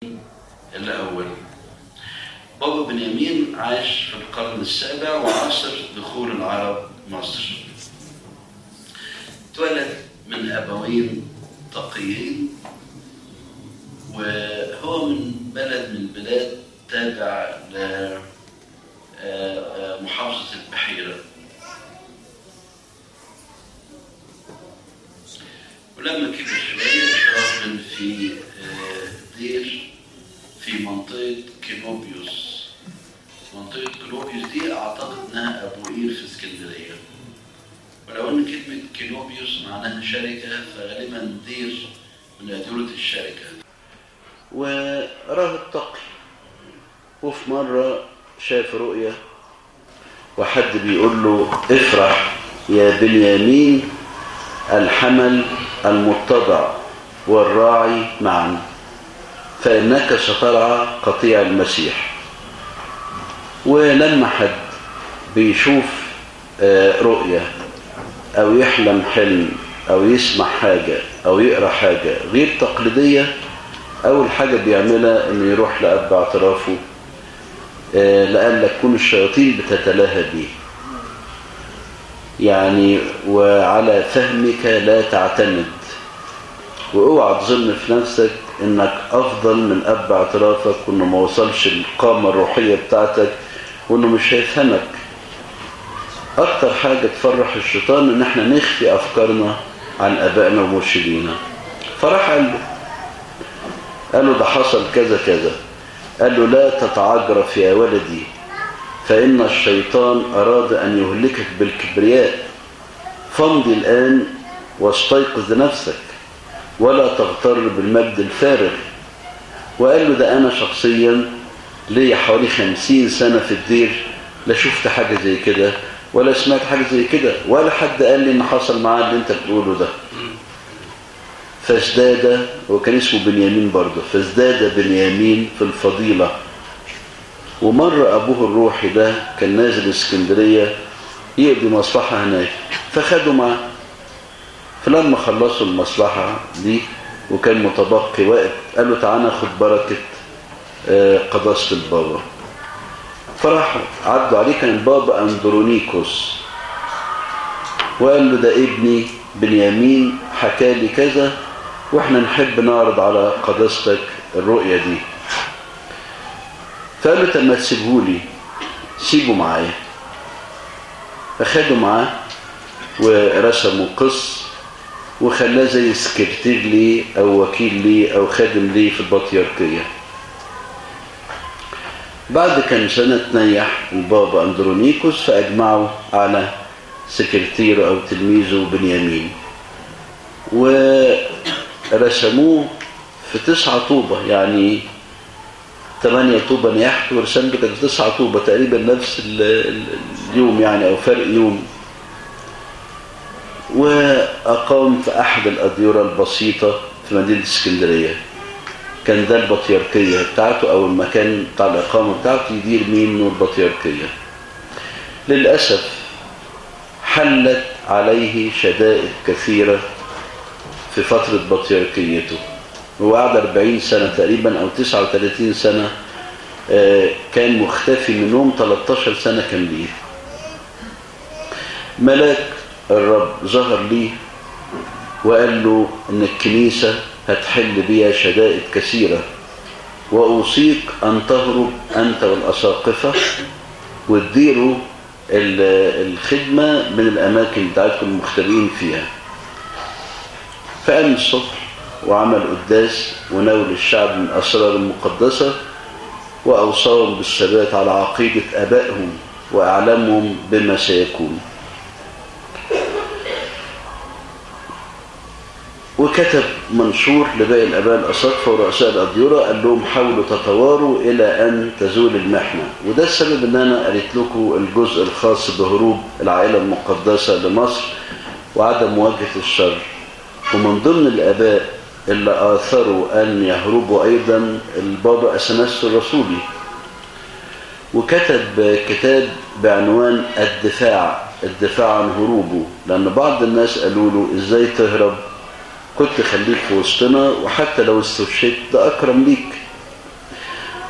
الأول بابا بنيامين عاش في القرن السابع وعاصر دخول العرب مصر اتولد من أبوين تقيين وهو من بلد من البلاد تابع لمحافظة البحيرة ولما كبر شوية اترهبن في دير في منطقة كينوبيوس منطقة كينوبيوس دي أعتقد إنها أبو قير في اسكندرية ولو إن كلمة كينوبيوس معناها شركة فغالبا دير من أديرة الشركة وراهب تقي وفي مرة شاف رؤية وحد بيقول له افرح يا بنيامين الحمل المتضع والراعي معا فإنك سترعى قطيع المسيح ولما حد بيشوف رؤية أو يحلم حلم أو يسمع حاجة أو يقرأ حاجة غير تقليدية أول حاجة بيعملها إنه يروح لأب اعترافه لأن تكون الشياطين بتتلاهى بيه يعني وعلى فهمك لا تعتمد واوعى تظن في نفسك انك افضل من اب اعترافك وانه ما وصلش القامة الروحية بتاعتك وانه مش هيفهمك اكتر حاجة تفرح الشيطان ان احنا نخفي افكارنا عن ابائنا ومرشدينا فراح قال له قال له ده حصل كذا كذا قال له لا تتعجرف يا ولدي فإن الشيطان أراد أن يهلكك بالكبرياء فامضي الآن واستيقظ نفسك ولا تغتر بالمجد الفارغ وقال له ده أنا شخصيا ليا حوالي خمسين سنة في الدير لا شفت حاجة زي كده ولا سمعت حاجة زي كده ولا حد قال لي إن حصل معاه اللي أنت بتقوله ده فازداد وكان اسمه بنيامين برضه فازداد بنيامين في الفضيلة ومر أبوه الروحي ده كان نازل اسكندرية يقضي مصلحة هناك فخدوا معاه فلما خلصوا المصلحة دي وكان متبقي وقت قال له تعالى خد بركة قداسة البابا فراح عدوا عليه كان البابا أندرونيكوس وقال له ده ابني بنيامين حكى لي كذا واحنا نحب نعرض على قداستك الرؤية دي فقال له طب ما تسيبهولي سيبه معايا فخدوا معاه ورسموا قص وخلاه زي سكرتير ليه او وكيل ليه او خادم ليه في البطيركية بعد كان سنة تنيح البابا اندرونيكوس فاجمعوا على سكرتير او تلميذه بنيامين ورسموه في تسعة طوبة يعني ثمانية طوبة نياحت ورسم له كانت تسعة طوبة تقريبا نفس اليوم يعني أو فرق يوم وأقام في أحد الأديرة البسيطة في مدينة اسكندرية كان ده البطيركية بتاعته أو المكان بتاع الإقامة بتاعته يدير منه البطيركية للأسف حلت عليه شدائد كثيرة في فترة بطيركيته هو قعد 40 سنة تقريبا أو 39 سنة كان مختفي منهم 13 سنة كاملين ملاك الرب ظهر ليه وقال له ان الكنيسة هتحل بيها شدائد كثيرة وأوصيك أن تهرب أنت والأساقفة وتديروا الخدمة من الأماكن بتاعتكم المختبئين فيها فقام الصبح وعمل قداس ونول الشعب من أسرار المقدسة وأوصاهم بالثبات على عقيدة أبائهم وأعلمهم بما سيكون وكتب منشور لباقي الأباء الأساقفة ورؤساء الأديرة قال لهم حاولوا تتواروا إلى أن تزول المحنة وده السبب أن أنا قريت لكم الجزء الخاص بهروب العائلة المقدسة لمصر وعدم مواجهة الشر ومن ضمن الآباء اللي آثروا أن يهربوا أيضا البابا أسناس الرسولي وكتب كتاب بعنوان الدفاع الدفاع عن هروبه لأن بعض الناس قالوا له إزاي تهرب كنت خليك في وسطنا وحتى لو استشهدت ده أكرم ليك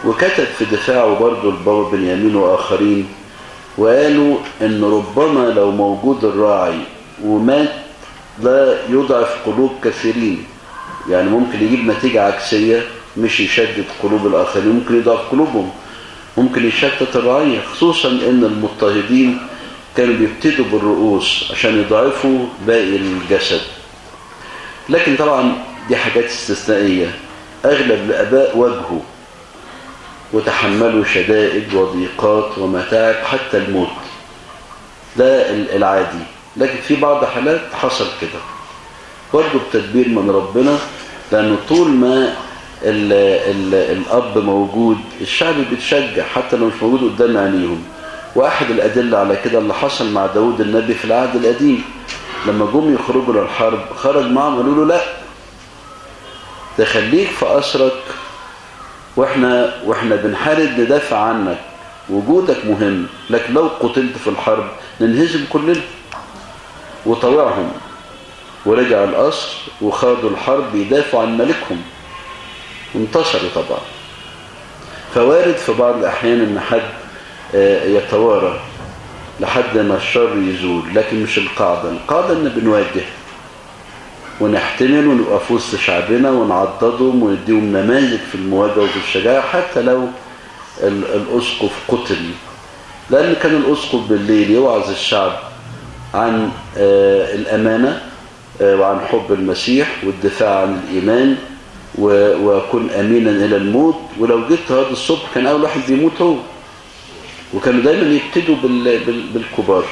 وكتب في دفاعه برضه البابا بنيامين وآخرين وقالوا ان ربما لو موجود الراعي ومات لا يضعف قلوب كثيرين يعني ممكن يجيب نتيجة عكسية مش يشدد قلوب الآخرين ممكن يضعف قلوبهم ممكن يشتت الرعية خصوصا ان المضطهدين كانوا بيبتدوا بالرؤوس عشان يضعفوا باقي الجسد لكن طبعا دي حاجات استثنائية أغلب الآباء واجهوا وتحملوا شدائد وضيقات ومتاعب حتى الموت ده العادي لكن في بعض حالات حصل كده برضه بتدبير من ربنا لأنه طول ما ال ال الأب موجود الشعب بيتشجع حتى لو مش موجود قدام عينيهم وأحد الأدلة على كده اللي حصل مع داود النبي في العهد القديم لما جم يخرجوا للحرب خرج معهم قالوا له لا تخليك في أسرك واحنا واحنا بنحارب ندافع عنك وجودك مهم لكن لو قتلت في الحرب ننهزم كلنا وطوعهم ورجع القصر وخاضوا الحرب يدافعوا عن ملكهم انتصروا طبعا فوارد في بعض الأحيان ان حد يتوارى لحد ما الشر يزول لكن مش القاعدة القاعدة ان بنواجه ونحتمل ونبقى في وسط شعبنا ونعضدهم ونديهم نماذج في المواجهة وفي الشجاعة حتى لو الأسقف قتل لأن كان الأسقف بالليل يوعظ الشعب عن الأمانة وعن حب المسيح والدفاع عن الإيمان وكن أمينا إلى الموت ولو جيت هذا الصبح كان أول واحد بيموت هو وكانوا دايما يبتدوا بالكبار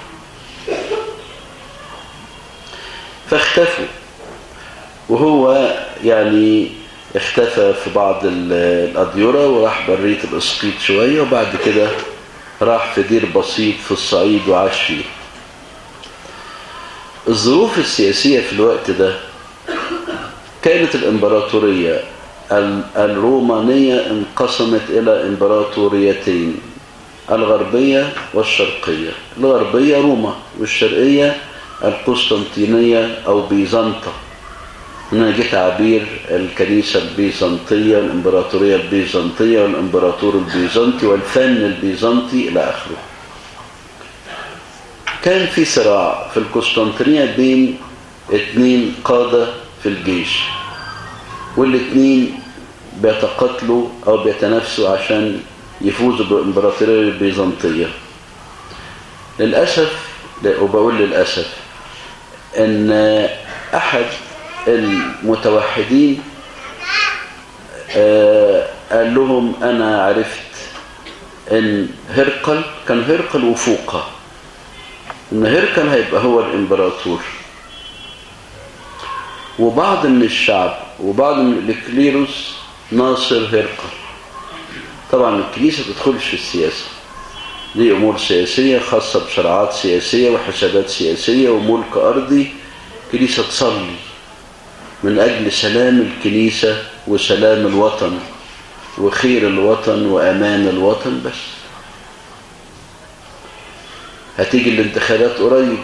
فاختفوا وهو يعني اختفى في بعض الأديرة وراح برية الإسقيط شوية وبعد كده راح في دير بسيط في الصعيد وعاش فيه الظروف السياسية في الوقت ده كانت الإمبراطورية الرومانية انقسمت إلى إمبراطوريتين الغربية والشرقية الغربية روما والشرقية القسطنطينية أو بيزنطة هنا جه تعبير الكنيسة البيزنطية والإمبراطورية البيزنطية والإمبراطور البيزنطي والفن البيزنطي إلى آخره كان في صراع في القسطنطينية بين اتنين قادة في الجيش والاتنين بيتقاتلوا أو بيتنافسوا عشان يفوزوا بالإمبراطورية البيزنطية للأسف وبقول للأسف أن أحد المتوحدين قال لهم أنا عرفت أن هرقل كان هرقل وفوقه أن هرقل هيبقى هو الإمبراطور وبعض من الشعب وبعض من الكليروس ناصر هرقل طبعا الكنيسة تدخلش في السياسة دي أمور سياسية خاصة بشرعات سياسية وحسابات سياسية وملك أرضي كنيسة تصلي من أجل سلام الكنيسة وسلام الوطن وخير الوطن وأمان الوطن بس هتيجي الانتخابات قريب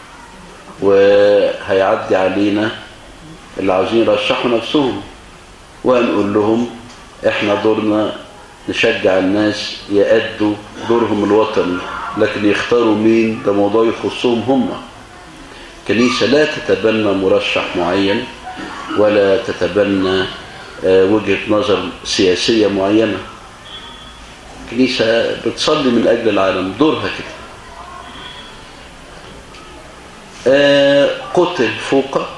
وهيعدي علينا اللي عاوزين يرشحوا نفسهم وهنقول لهم احنا دورنا نشجع الناس يأدوا دورهم الوطني لكن يختاروا مين ده موضوع يخصهم هم كنيسة لا تتبنى مرشح معين ولا تتبنى وجهة نظر سياسية معينة كنيسة بتصلي من أجل العالم دورها كده قتل فوقه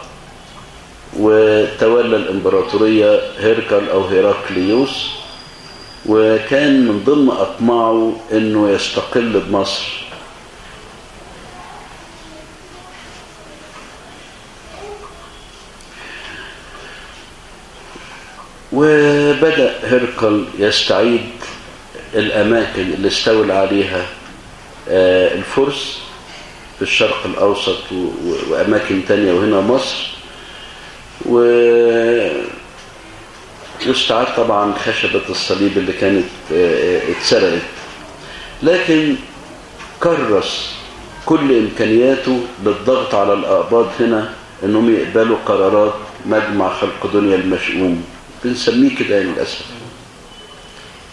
وتولى الإمبراطورية هيركل أو هيراكليوس وكان من ضمن أطماعه أنه يستقل بمصر وبدأ هرقل يستعيد الأماكن اللي استولى عليها الفرس في الشرق الأوسط وأماكن تانية وهنا مصر و واستعاد طبعا خشبة الصليب اللي كانت اتسرقت لكن كرس كل إمكانياته للضغط على الأقباط هنا أنهم يقبلوا قرارات مجمع خلق دنيا المشؤوم بنسميه كده للأسف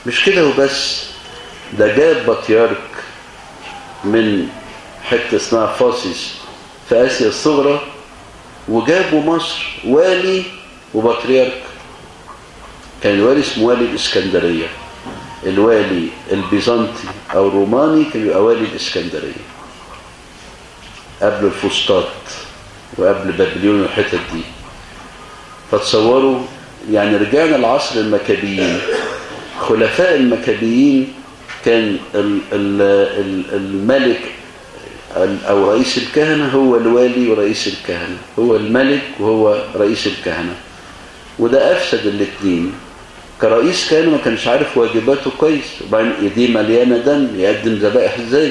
مش كده وبس ده جاب بطيارك من حتة اسمها فاسيس في آسيا الصغرى وجابوا مصر والي وبطريرك كان الوالي اسمه والي الإسكندرية الوالي البيزنطي أو الروماني كان يبقى والي الإسكندرية قبل الفسطاط وقبل بابليون والحتت دي فتصوروا يعني رجعنا لعصر المكابيين خلفاء المكابيين كان ال ال ال الملك أو رئيس الكهنة هو الوالي ورئيس الكهنة هو الملك وهو رئيس الكهنة وده أفسد الاثنين كرئيس كهنة ما كانش عارف واجباته كويس وبعدين ايديه مليانة دم يقدم ذبائح ازاي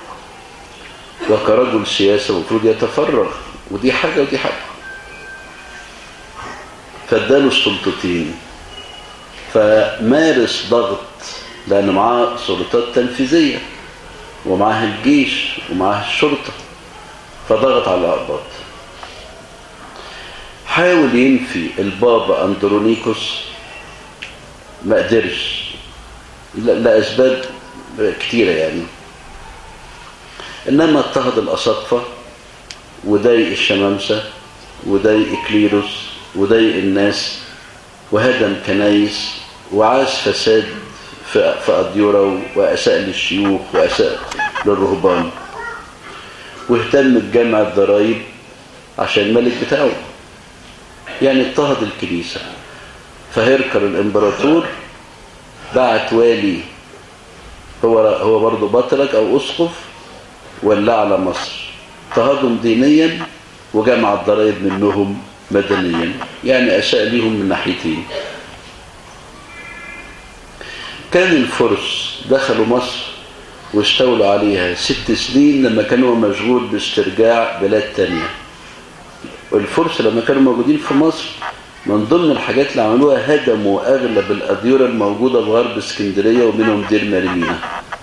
وكرجل سياسة المفروض يتفرغ ودي حاجة ودي حاجة فاداله السلطتين فمارس ضغط لأن معاه سلطات تنفيذية ومعاه الجيش ومعاه الشرطة فضغط على الأقباط حاول ينفي البابا أندرونيكوس ما قدرش لأسباب كتيرة يعني إنما اضطهد الأساقفة وضايق الشمامسة وضايق كليروس وضايق الناس وهدم كنايس وعاش فساد في أديورة وأساء للشيوخ وأساء للرهبان واهتم بجمع الضرائب عشان الملك بتاعه يعني اضطهد الكنيسة فهيركر الامبراطور بعت والي هو هو برضه بطرك او اسقف ولى على مصر اضطهدهم دينيا وجمع الضرائب منهم مدنيا يعني اساء ليهم من ناحيتين كان الفرس دخلوا مصر واستولوا عليها ست سنين لما كانوا مشغول باسترجاع بلاد تانية الفرس لما كانوا موجودين في مصر من ضمن الحاجات اللي عملوها هدموا أغلب الأديرة الموجودة في غرب اسكندرية ومنهم دير مريمينا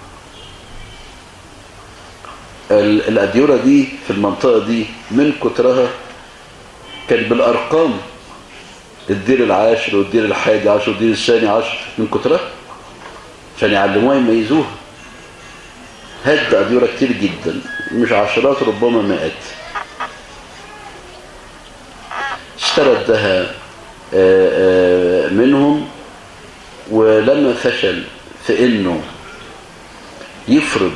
الأديرة دي في المنطقة دي من كترها كان بالأرقام الدير العاشر والدير الحادي عشر والدير الثاني عشر من كترها عشان يعلموها يميزوها هد أديرة كتير جدا مش عشرات ربما مئات استردها منهم ولما فشل في انه يفرض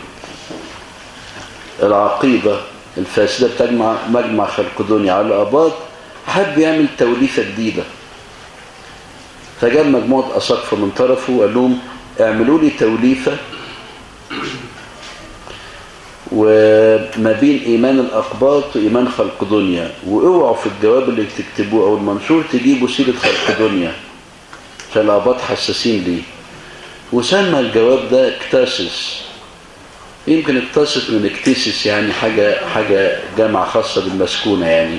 العقيدة الفاسدة بتجمع مجمع خلقدوني على الأباط حب يعمل توليفة جديدة فجاب مجموعة أساقفة من طرفه وقال لهم اعملوا لي توليفة وما بين إيمان الأقباط وإيمان خلق دنيا واوعوا في الجواب اللي تكتبوه أو المنشور تجيبوا سيرة خلق دنيا عشان الأقباط حساسين ليه وسمى الجواب ده اكتاسس يمكن اكتاسس من اكتسس يعني حاجة حاجة جامعة خاصة بالمسكونة يعني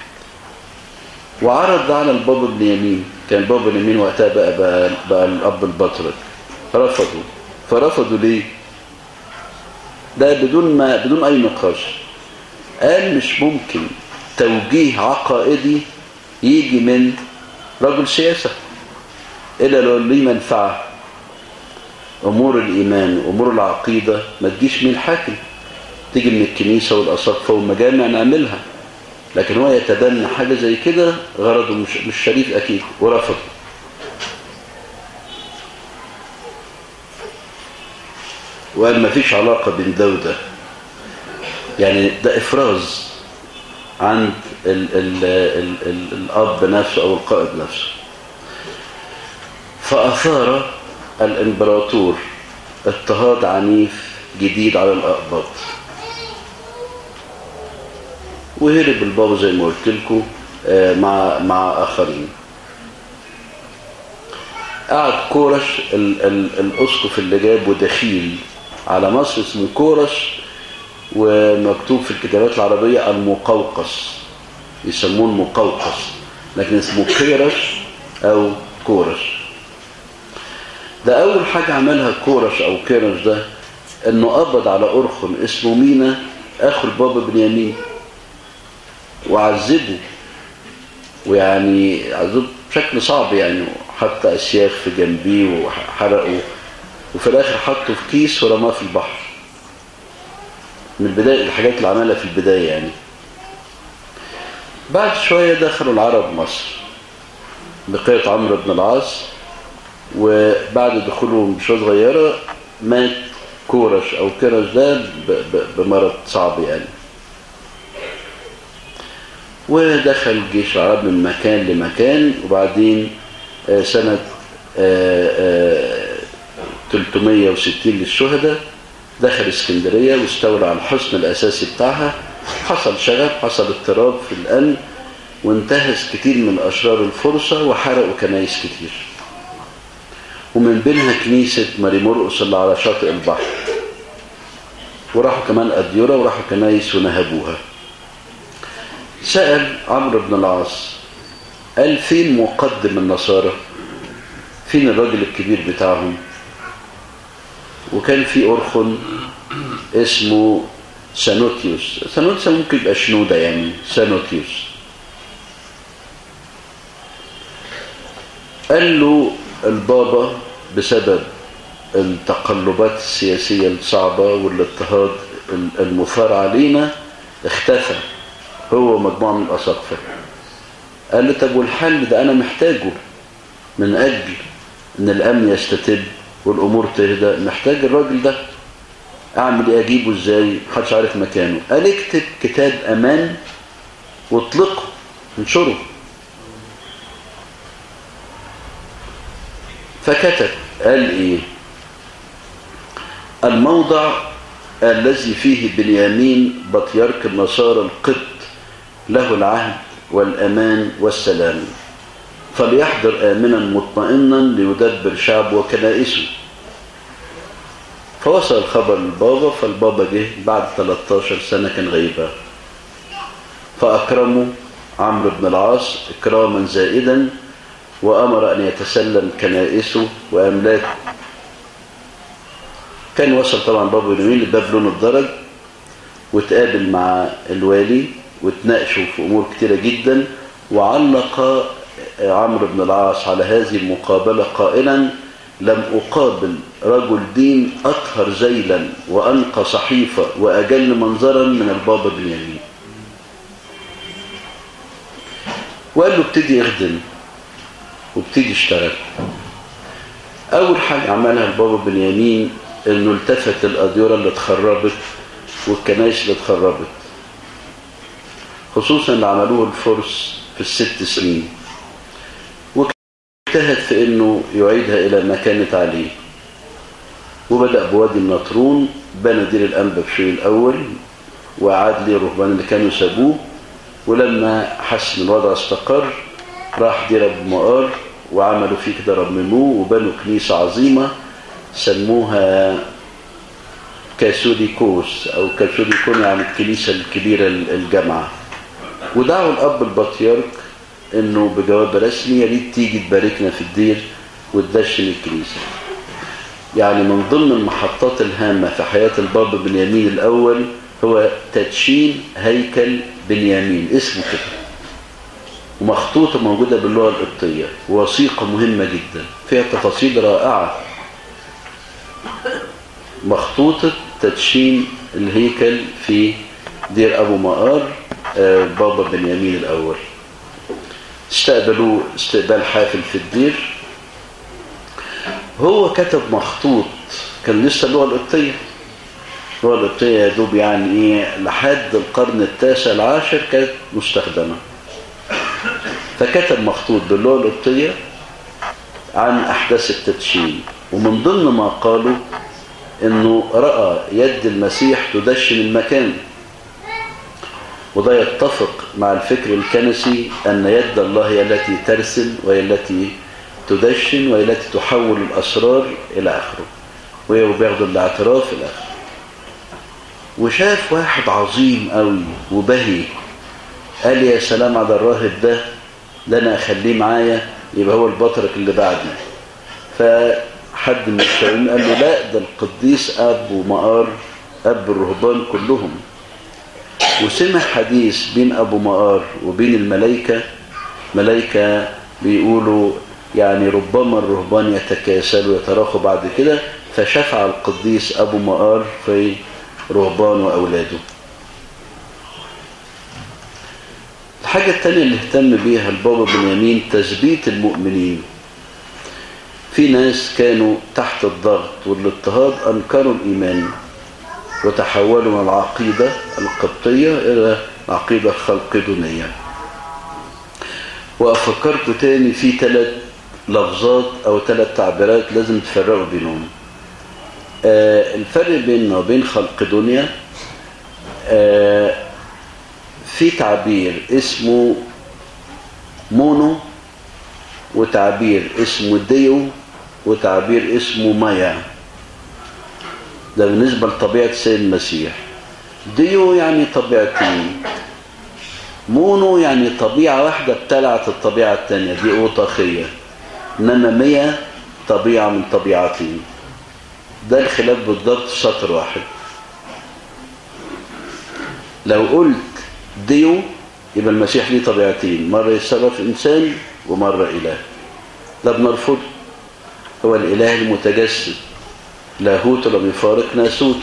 وعرض ده على البابا بن يمين كان بابا بن يمين وقتها بقى, بقى, بقى الأب البطرك رفضوا فرفضوا ليه ده بدون ما بدون اي نقاش قال مش ممكن توجيه عقائدي يجي من رجل سياسة إلا لو ليه منفعة أمور الإيمان وأمور العقيدة ما تجيش من الحاكم تيجي من الكنيسة والأساقفة والمجامع نعملها لكن هو يتبنى حاجة زي كده غرضه مش, مش شريف أكيد ورفض وقال ما فيش علاقة بين ده وده يعني ده إفراز عند ال ال ال ال الأب نفسه أو القائد نفسه فأثار الإمبراطور اضطهاد عنيف جديد على الأقباط وهرب البابا زي ما قلت لكم مع مع آخرين قعد كورش ال ال الأسقف اللي جابه دخيل على مصر اسمه كورش ومكتوب في الكتابات العربية المقوقس يسموه المقوقس لكن اسمه كيرش أو كورش ده أول حاجة عملها كورش أو كيرش ده إنه قبض على أرخن اسمه مينا أخو البابا بنيامين وعذبه ويعني عذبه بشكل صعب يعني حتى أسياخ في جنبيه وحرقوا وفي الاخر حطه في كيس ورماه في البحر من البداية الحاجات اللي عملها في البداية يعني بعد شوية دخلوا العرب مصر بقية عمرو بن العاص وبعد دخولهم بشوية صغيرة مات كورش أو كرش ده بمرض صعب يعني ودخل جيش العرب من مكان لمكان وبعدين سنة 360 للشهداء دخل اسكندرية واستولى على الحصن الأساسي بتاعها حصل شغب حصل اضطراب في الأمن وانتهز كتير من أشرار الفرصة وحرقوا كنايس كتير ومن بينها كنيسة ماري مرقس اللي على شاطئ البحر وراحوا كمان أديرة وراحوا كنايس ونهبوها سأل عمرو بن العاص قال فين مقدم النصارى فين الراجل الكبير بتاعهم وكان في أرخن اسمه سانوتيوس سانوتيوس ممكن يبقى شنودة يعني سانوتيوس قال له البابا بسبب التقلبات السياسية الصعبة والاضطهاد المثار علينا اختفى هو مجموعة من الأساقفة قال له طب والحل ده أنا محتاجه من أجل أن الأمن يستتب والأمور تهدى محتاج الراجل ده أعمل إيه أجيبه إزاي محدش عارف مكانه قال اكتب كتاب أمان واطلقه انشره فكتب قال إيه الموضع الذي فيه بنيامين بطيارك النصارى القبط له العهد والأمان والسلام فليحضر آمنا مطمئنا ليدبر شعبه وكنائسه فوصل الخبر للبابا فالبابا جه بعد 13 سنة كان غيبة فأكرموا عمرو بن العاص إكراما زائدا وأمر أن يتسلم كنائسه وأملاكه كان وصل طبعا بابا بنيامين لباب لون الدرج وتقابل مع الوالي وتناقشوا في أمور كتيرة جدا وعلق عمرو بن العاص على هذه المقابلة قائلا لم أقابل رجل دين أطهر زيلا وأنقى صحيفة وأجل منظرا من البابا بنيامين وقال له ابتدي اخدم وابتدي اشتغل أول حاجة عملها البابا بنيامين انه التفت الأديرة اللي اتخربت والكنائس اللي اتخربت خصوصا اللي عملوه الفرس في الست سنين واجتهد في انه يعيدها الى ما كانت عليه وبدأ بوادي النطرون بنى دير الأنبا بشوي الأول وعاد ليه الرهبان اللي كانوا سابوه ولما حس ان الوضع استقر راح دير أبو مقار وعملوا فيه كده رمموه وبنوا كنيسة عظيمة سموها كاثوليكوس أو كاثوليكون يعني الكنيسة الكبيرة الجامعة ودعوا الأب البطيارك انه بجواب رسمي يا ريت تيجي تباركنا في الدير وتدشن الكنيسة يعني من ضمن المحطات الهامة في حياة البابا بنيامين الأول هو تدشين هيكل بنيامين اسمه كده ومخطوطة موجودة باللغة القبطية ووثيقة مهمة جدا فيها تفاصيل رائعة مخطوطة تدشين الهيكل في دير أبو مقار بابا بنيامين الأول استقبلوه استقبال حافل في الدير هو كتب مخطوط كان لسه اللغة القبطية اللغة القبطية يا دوب يعني ايه لحد القرن التاسع العاشر كانت مستخدمة فكتب مخطوط باللغة القبطية عن أحداث التدشين ومن ضمن ما قالوا انه رأى يد المسيح تدشن المكان وده يتفق مع الفكر الكنسي أن يد الله هي التي ترسل وهي التي تدشن وهي التي تحول الأسرار إلى آخره وهي بياخدوا الاعتراف إلى آخره وشاف واحد عظيم قوي وبهي قال يا سلام على الراهب ده ده أنا أخليه معايا يبقى هو البطرك اللي بعدي فحد من الشاوين قال له لا ده القديس أب ومقار أب الرهبان كلهم وسمع حديث بين أبو مقار وبين الملائكة ملائكة بيقولوا يعني ربما الرهبان يتكاسلوا ويتراخوا بعد كده فشفع القديس أبو مقار في رهبان وأولاده الحاجة التانية اللي اهتم بيها البابا بنيامين تثبيت المؤمنين في ناس كانوا تحت الضغط والاضطهاد أنكروا الإيمان وتحولوا من العقيدة القبطية إلى عقيدة خلقدونية وأفكركم تاني في ثلاث لفظات أو ثلاث تعبيرات لازم تفرقوا بينهم آه الفرق بيننا وبين خلقدونيا آه في تعبير اسمه مونو وتعبير اسمه ديو وتعبير اسمه مايا ده بالنسبة لطبيعة السيد المسيح ديو يعني طبيعتين مونو يعني طبيعة واحدة ابتلعت الطبيعة التانية دي أوطاخية إنما مية طبيعة من طبيعتين ده الخلاف بالضبط في سطر واحد لو قلت ديو يبقى المسيح ليه طبيعتين مرة يتصرف إنسان ومرة إله ده بنرفض هو الإله المتجسد لاهوته لم يفارق ناسوته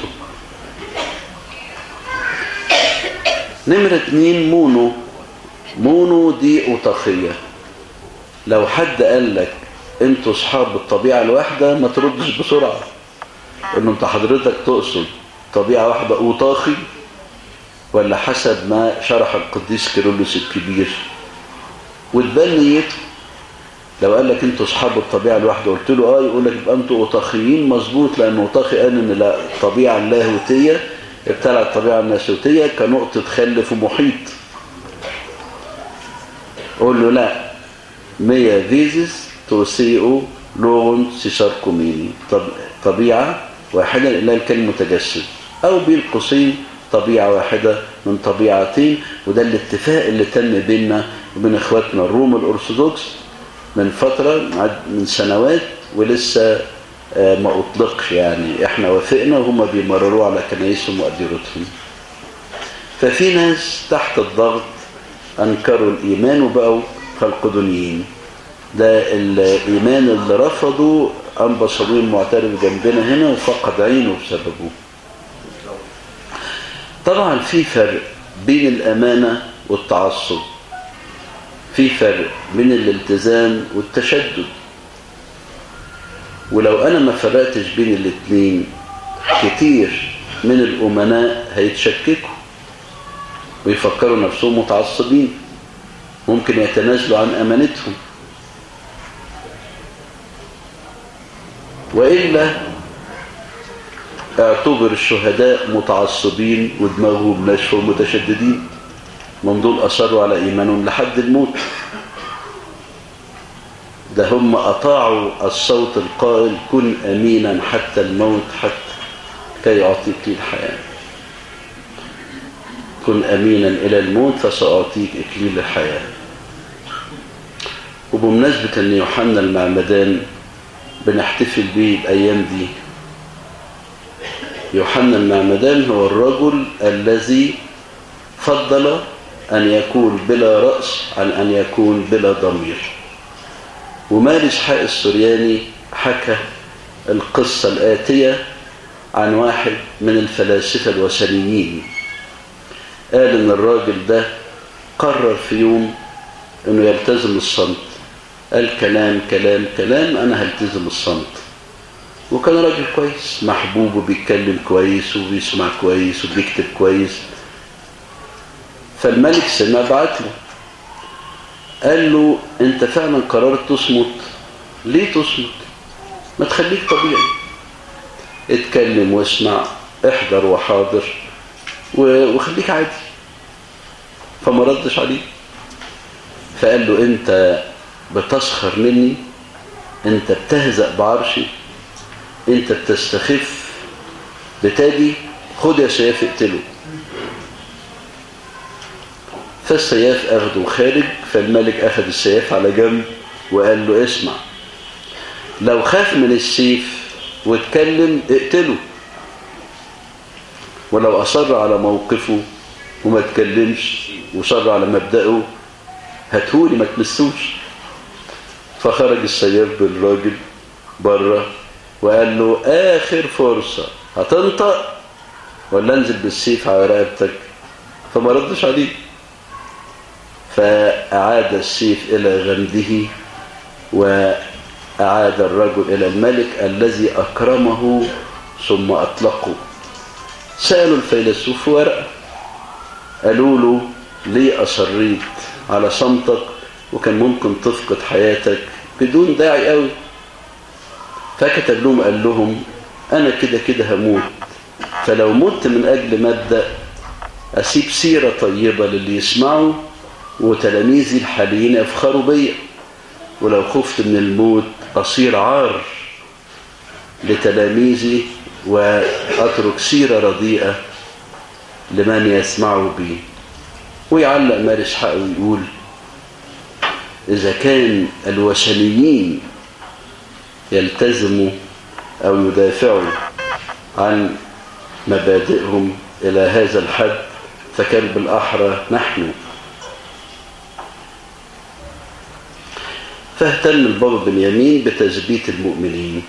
نمرة اتنين مونو مونو دي أوطاخية لو حد قال لك انتوا اصحاب الطبيعة الواحدة ما تردش بسرعة انه انت حضرتك تقصد طبيعة واحدة أوطاخي ولا حسب ما شرح القديس كيرلس الكبير وتبان نيته لو قال لك انتوا اصحاب الطبيعه الواحده قلت له اه يقول لك يبقى انتوا اوطاخيين مظبوط لان اوطاخي قال ان لا الطبيعه اللاهوتيه ابتلع الطبيعه الناسوتيه كنقطه خل في محيط قول له لا ميا فيزيس توسيئو لوغون سيسار كوميني طب طبيعه واحده الا الكلمه متجسد او بين قوسين طبيعه واحده من طبيعتين وده الاتفاق اللي تم بيننا وبين اخواتنا الروم الارثوذكس من فترة من سنوات ولسه ما أطلقش يعني احنا وافقنا وهم بيمرروا على كنايسهم وأديرتهم ففي ناس تحت الضغط أنكروا الإيمان وبقوا خلقدونيين ده الإيمان اللي رفضوا أنبا صدوق المعترف جنبنا هنا وفقد عينه بسببه طبعا في فرق بين الأمانة والتعصب في فرق بين الالتزام والتشدد ولو أنا ما فرقتش بين الاثنين كتير من الأمناء هيتشككوا ويفكروا نفسهم متعصبين ممكن يتنازلوا عن أمانتهم وإلا اعتبر الشهداء متعصبين ودماغهم ناشفة ومتشددين من دول أصروا على إيمانهم لحد الموت ده هم أطاعوا الصوت القائل كن أمينا حتى الموت حتى كي يعطيك الحياة كن أمينا إلى الموت فسأعطيك إكليل الحياة وبمناسبة أن يوحنا المعمدان بنحتفل به الأيام دي يوحنا المعمدان هو الرجل الذي فضل أن يكون بلا رأس عن أن يكون بلا ضمير ومال إسحاق السرياني حكى القصة الآتية عن واحد من الفلاسفة الوثنيين قال إن الراجل ده قرر في يوم إنه يلتزم الصمت قال كلام كلام كلام أنا هلتزم الصمت وكان راجل كويس محبوب وبيتكلم كويس وبيسمع كويس وبيكتب كويس فالملك سمع بعت له قال له انت فعلا قررت تصمت ليه تصمت ما تخليك طبيعي اتكلم واسمع احضر وحاضر وخليك عادي فما ردش عليه فقال له انت بتسخر مني انت بتهزأ بعرشي انت بتستخف بتاجي خد يا سياف اقتله فالسياف أخده خارج فالملك أخذ السياف على جنب وقال له اسمع لو خاف من السيف واتكلم اقتله ولو أصر على موقفه وما اتكلمش وصر على مبدأه هاتهولي ما تمسوش فخرج السياف بالراجل بره وقال له آخر فرصة هتنطق ولا انزل بالسيف على رقبتك فما ردش عليه فأعاد السيف إلى غمده وأعاد الرجل إلى الملك الذي أكرمه ثم أطلقه سألوا الفيلسوف ورقة قالوا له ليه أصريت على صمتك وكان ممكن تفقد حياتك بدون داعي قوي فكتب لهم قال لهم أنا كده كده هموت فلو مت من أجل مبدأ أسيب سيرة طيبة للي يسمعوا وتلاميذي الحاليين يفخروا بيا ولو خفت من الموت أصير عار لتلاميذي وأترك سيرة رديئة لمن يسمعوا بي ويعلق مارس حق ويقول إذا كان الوثنيين يلتزموا أو يدافعوا عن مبادئهم إلى هذا الحد فكان بالأحرى نحن فاهتم البابا بنيامين بتثبيت المؤمنين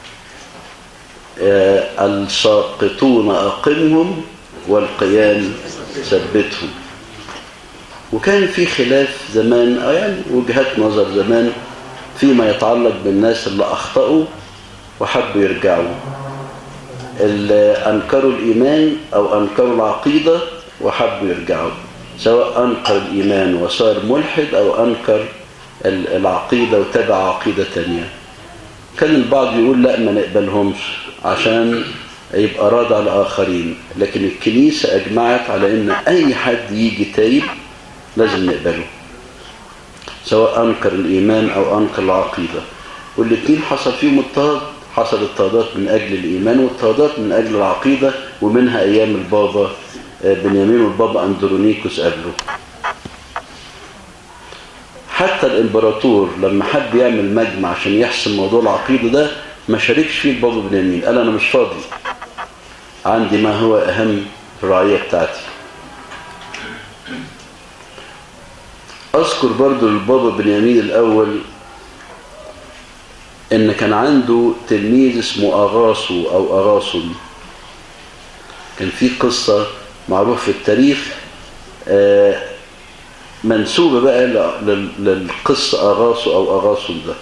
آه الساقطون أقمهم والقيام ثبتهم وكان في خلاف زمان أو يعني وجهات نظر زمان فيما يتعلق بالناس اللي أخطأوا وحبوا يرجعوا اللي أنكروا الإيمان أو أنكروا العقيدة وحبوا يرجعوا سواء أنكر الإيمان وصار ملحد أو أنكر العقيدة وتبع عقيدة تانية كان البعض يقول لا ما نقبلهمش عشان يبقى راضع لآخرين لكن الكنيسة أجمعت على أن أي حد يجي تايب لازم نقبله سواء أنكر الإيمان أو أنكر العقيدة والاثنين حصل فيهم اضطهاد حصل اضطهادات من أجل الإيمان واضطهادات من أجل العقيدة ومنها أيام البابا بنيامين والبابا أندرونيكوس قبله حتى الإمبراطور لما حب يعمل مجمع عشان يحسم موضوع العقيدة ده ما شاركش فيه البابا بنيامين قال أنا مش فاضي عندي ما هو أهم الرعية بتاعتي أذكر برضو البابا بنيامين الأول إن كان عنده تلميذ اسمه أغاصو أو أغاصم كان في قصة معروف في التاريخ منسوبة بقى للقصة أغاصو أو أغاصم ده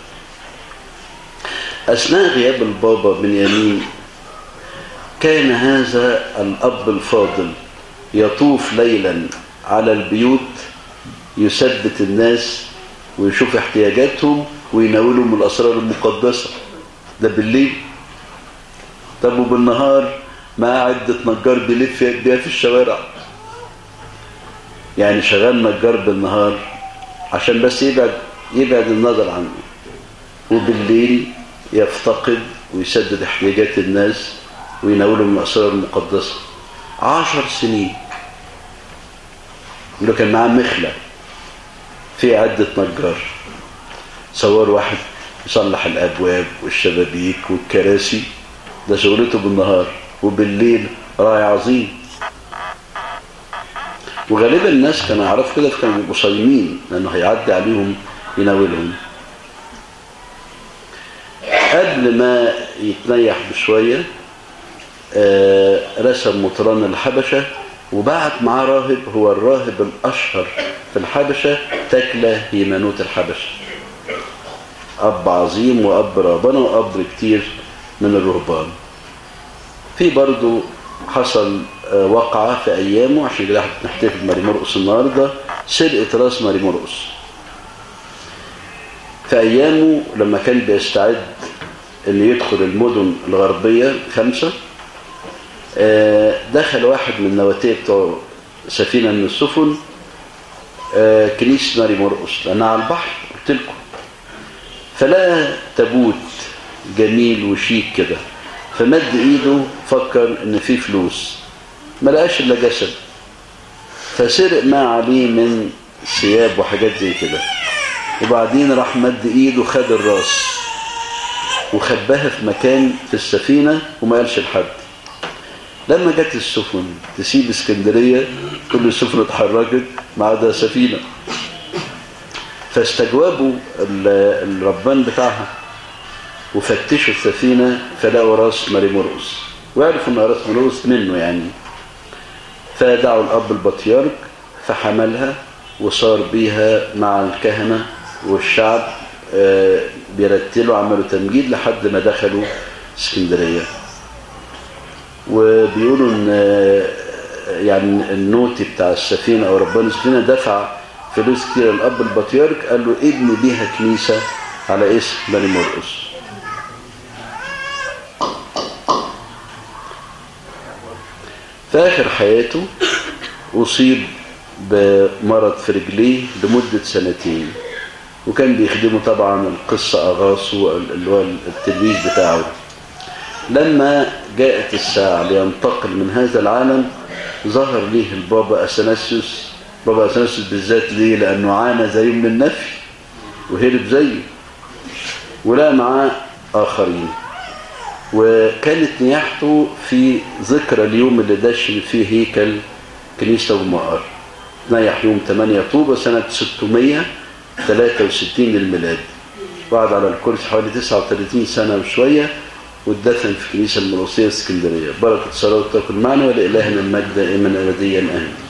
أثناء غياب البابا بنيامين كان هذا الأب الفاضل يطوف ليلا على البيوت يثبت الناس ويشوف احتياجاتهم ويناولهم الأسرار المقدسة ده بالليل طب وبالنهار مع عدة نجار بيلف بيها في الشوارع يعني شغال نجار بالنهار عشان بس يبعد يبعد النظر عنه وبالليل يفتقد ويسدد احتياجات الناس ويناولهم الأسرار المقدسة عشر سنين اللي كان معاه مخلة في عدة نجار صور واحد يصلح الأبواب والشبابيك والكراسي ده شغلته بالنهار وبالليل راعي عظيم وغالبا الناس كانوا يعرفوا كده فكانوا بيبقوا صايمين لأنه هيعدي عليهم يناولهم قبل ما يتنيح بشوية آه رسم مطران الحبشة وبعت معاه راهب هو الراهب الأشهر في الحبشة تكلة هيمانوت الحبشة أب عظيم وأب رهبنة وأب كتير من الرهبان في برضو حصل وقعة في أيامه عشان كده نحتفل ماري مرقس النهاردة سرقة راس ماري مرقس في أيامه لما كان بيستعد أن يدخل المدن الغربية خمسة دخل واحد من النواتيه بتوع سفينة من السفن كنيسة ماري مرقس لأنها على البحر قلت لكم فلقى تابوت جميل وشيك كده فمد ايده فكر ان في فلوس ما لقاش الا جسد فسرق ما عليه من ثياب وحاجات زي كده وبعدين راح مد ايده خد الراس وخباها في مكان في السفينة وما قالش لحد لما جت السفن تسيب اسكندرية كل السفن اتحركت ما عدا سفينة فاستجوابوا الربان بتاعها وفتشوا السفينة فلقوا راس ماري مرقس وعرفوا ان راس مرقس منه يعني فدعوا الأب البطيارك فحملها وصار بيها مع الكهنة والشعب بيرتلوا عملوا تمجيد لحد ما دخلوا اسكندرية وبيقولوا ان يعني النوتي بتاع السفينة او ربان السفينة دفع فلوس كتير الاب البطيارك قال له ابني بيها كنيسة على اسم بني مرقس في اخر حياته اصيب بمرض في رجليه لمدة سنتين وكان بيخدمه طبعا القصة أغاصه اللي هو التلويج بتاعه لما جاءت الساعة لينتقل من هذا العالم ظهر ليه البابا أثناسيوس بابا أثناسيوس بالذات ليه لأنه عانى زيه من النفي وهرب زيه ولا معاه آخرين وكانت نياحته في ذكرى اليوم اللي دشن فيه هيكل كنيسة ومقر نيح يوم 8 طوبة سنة 663 للميلاد وقعد على الكرسي حوالي 39 سنة وشوية واتدفن في كنيسة المروسية اسكندرية بركة صلاة تكن معنا ولإلهنا المجد دائما أبديا آمين